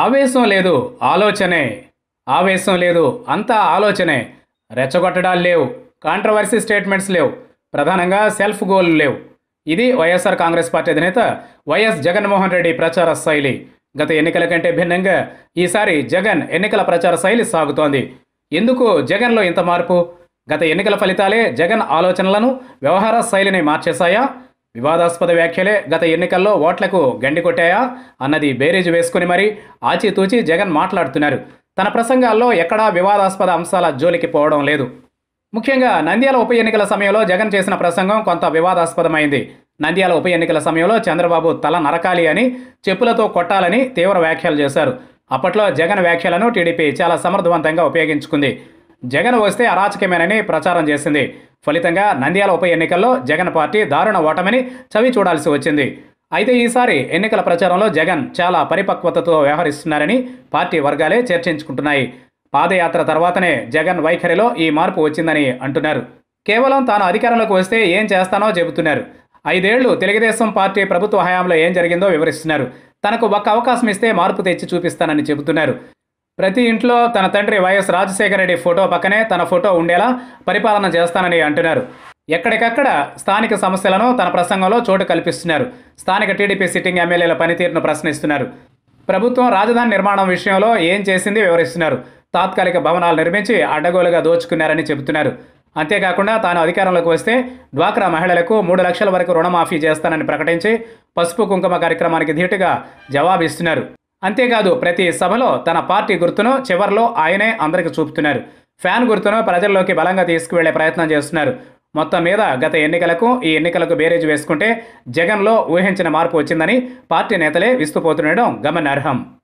ఆవేశం లేదు ఆలోచనే ఆవేశం లేదు అంతా ఆలోచనే రెచ్చగొట్టడాలు లేవు కాంట్రవర్సీ స్టేట్మెంట్స్ లేవు ప్రధానంగా సెల్ఫ్ గోల్ లేవు ఇది వైఎస్ఆర్ కాంగ్రెస్ పార్టీ అధినేత వైఎస్ జగన్మోహన్ రెడ్డి ప్రచార శైలి గత ఎన్నికల కంటే భిన్నంగా ఈసారి జగన్ ఎన్నికల ప్రచార శైలి సాగుతోంది ఎందుకు జగన్లో ఇంత మార్పు గత ఎన్నికల ఫలితాలే జగన్ ఆలోచనలను వ్యవహార శైలిని మార్చేశాయా వివాదాస్పద వ్యాఖ్యలే గత ఎన్నికల్లో ఓట్లకు గండి కొట్టాయా అన్నది బేరీజు వేసుకుని మరీ ఆచితూచి జగన్ మాట్లాడుతున్నారు తన ప్రసంగాల్లో ఎక్కడా వివాదాస్పద అంశాల జోలికి పోవడం లేదు ముఖ్యంగా నంద్యాల ఉప ఎన్నికల సమయంలో జగన్ చేసిన ప్రసంగం కొంత వివాదాస్పదమైంది నంద్యాల ఉప ఎన్నికల సమయంలో చంద్రబాబు తల నరకాలి అని చెప్పులతో కొట్టాలని తీవ్ర వ్యాఖ్యలు చేశారు అప్పట్లో జగన్ వ్యాఖ్యలను టీడీపీ చాలా సమర్థవంతంగా ఉపయోగించుకుంది జగన్ వస్తే అరాచకమేనని ప్రచారం చేసింది ఫలితంగా నంద్యాల ఉప ఎన్నికల్లో జగన్ పార్టీ దారుణ ఓటమిని చవి చూడాల్సి వచ్చింది అయితే ఈసారి ఎన్నికల ప్రచారంలో జగన్ చాలా పరిపక్వతతో వ్యవహరిస్తున్నారని పార్టీ వర్గాలే చర్చించుకుంటున్నాయి పాదయాత్ర తర్వాతనే జగన్ వైఖరిలో ఈ మార్పు వచ్చిందని అంటున్నారు కేవలం తాను అధికారంలోకి వస్తే ఏం చేస్తానో చెబుతున్నారు ఐదేళ్లు తెలుగుదేశం పార్టీ ప్రభుత్వ హయాంలో ఏం జరిగిందో వివరిస్తున్నారు తనకు ఒక్క అవకాశం ఇస్తే మార్పు తెచ్చి చూపిస్తానని చెబుతున్నారు ప్రతి ఇంట్లో తన తండ్రి వైఎస్ రాజశేఖర రెడ్డి ఫోటో పక్కనే తన ఫోటో ఉండేలా పరిపాలన చేస్తానని అంటున్నారు ఎక్కడికక్కడ స్థానిక సమస్యలను తన ప్రసంగంలో చోటు కల్పిస్తున్నారు స్థానిక టీడీపీ సిట్టింగ్ ఎమ్మెల్యేల పనితీరును ప్రశ్నిస్తున్నారు ప్రభుత్వం రాజధాని నిర్మాణం విషయంలో ఏం చేసింది వివరిస్తున్నారు తాత్కాలిక భవనాలు నిర్మించి అడ్డగోలుగా దోచుకున్నారని చెబుతున్నారు అంతేకాకుండా తాను అధికారంలోకి వస్తే డ్వాక్రా మహిళలకు మూడు లక్షల వరకు రుణమాఫీ చేస్తానని ప్రకటించి పసుపు కుంకుమ కార్యక్రమానికి ధీటుగా జవాబిస్తున్నారు అంతేకాదు ప్రతి సభలో తన పార్టీ గుర్తును చివర్లో ఆయనే అందరికి చూపుతున్నారు ఫ్యాన్ గుర్తును ప్రజల్లోకి బలంగా తీసుకువెళ్లే ప్రయత్నం చేస్తున్నారు మొత్తం మీద గత ఎన్నికలకు ఈ ఎన్నికలకు బేరేజ్ వేసుకుంటే జగన్లో ఊహించిన మార్పు వచ్చిందని పార్టీ నేతలే విస్తుపోతుండడం గమనార్హం